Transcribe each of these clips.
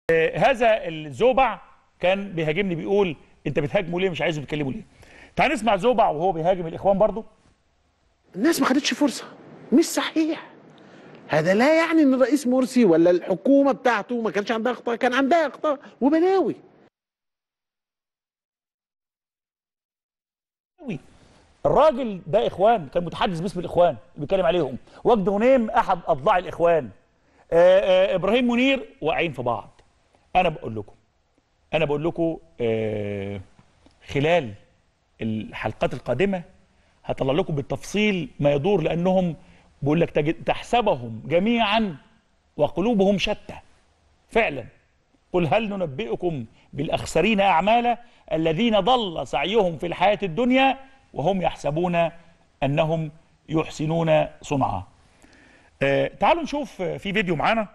آه، هذا الزوبع كان بيهاجمني بيقول انت بتهاجمه ليه مش عايزه تتكلموا ليه تعال نسمع زوبع وهو بيهاجم الاخوان برضه الناس ما خدتش فرصه مش صحيح هذا لا يعني ان الرئيس مرسي ولا الحكومه بتاعته ما كانش عندها اخطاء كان عندها اخطاء وبلاوي قوي الراجل ده اخوان كان متحدث باسم الاخوان بيتكلم عليهم وجد غنيم احد اضلاع الاخوان آآ آآ ابراهيم منير واقعين في بعض انا بقول لكم انا بقول لكم آه، خلال الحلقات القادمه هطلع لكم بالتفصيل ما يدور لانهم بقول لك تجد تحسبهم جميعا وقلوبهم شتى فعلا قل هل ننبئكم بالاخسرين اعمالا الذين ضل سعيهم في الحياه الدنيا وهم يحسبون انهم يحسنون صنعا آه تعالوا نشوف آه، في فيديو معانا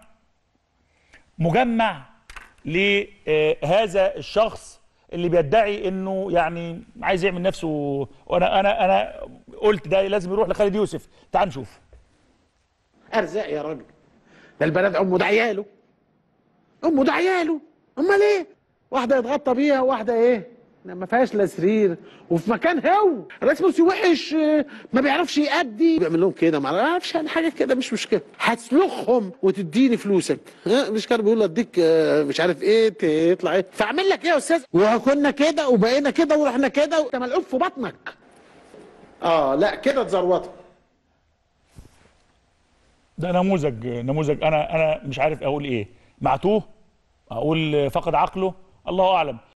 مجمع لهذا الشخص اللي بيدعي انه يعني عايز يعمل نفسه وانا انا انا قلت ده لازم يروح لخالد يوسف تعال نشوف ارزاق يا راجل ده البلد امه ده عياله امه ده عياله امال ايه واحده يتغطى بيها وواحده ايه ما فيهاش لا سرير وفي مكان هو الرئيس مرسي وحش آه، ما بيعرفش يأدي بيعمل لهم كده ما اعرفش يعني حاجه كده مش مشكله هتسلخهم وتديني فلوسك ها مش كان بيقول اديك آه، مش عارف ايه تطلع ايه فاعمل لك ايه يا استاذ وكنا كده وبقينا كده ورحنا كده وانت ملعوب في بطنك اه لا كده اتزروطه ده نموذج نموذج انا انا مش عارف اقول ايه معتوه اقول فقد عقله الله اعلم